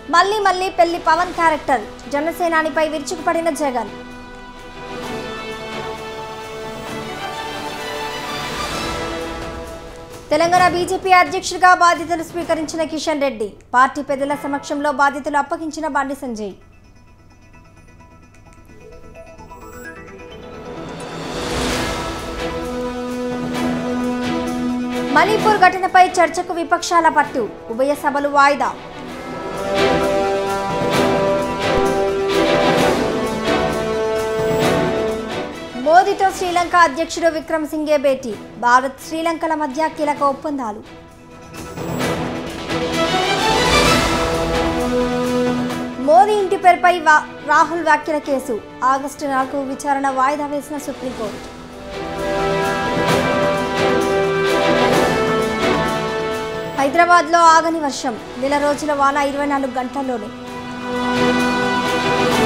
మళ్ళీ మళ్ళీ పెళ్లి పవన్ క్యారెక్టర్ జనసేనానిపై విరుచుకుపడిన జగన్ తెలంగాణ బీజేపీ అధ్యక్షుడిగా బాధ్యతలు స్వీకరించిన కిషన్ రెడ్డి పార్టీ పెద్దల సమక్షంలో బాధ్యతలు అప్పగించిన బండి సంజయ్ మణిపూర్ ఘటనపై చర్చకు విపక్షాల పట్టు ఉభయ సభలు వాయిదా మోదీతో శ్రీలంక అధ్యక్షుడు విక్రమ్ సింగే భేటీ భారత్ శ్రీలంకల మధ్య కీలక ఒప్పందాలు మోదీ ఇంటి పేరుపై వా- రాహుల్ వ్యాఖ్యల కేసు ఆగస్టు నాలుగు విచారణ వాయిదా వేసిన సుప్రీంకోర్టు హైదరాబాద్లో ఆగని వర్షం నెల రోజుల వాన ఇరవై నాలుగు గంటల్లోనే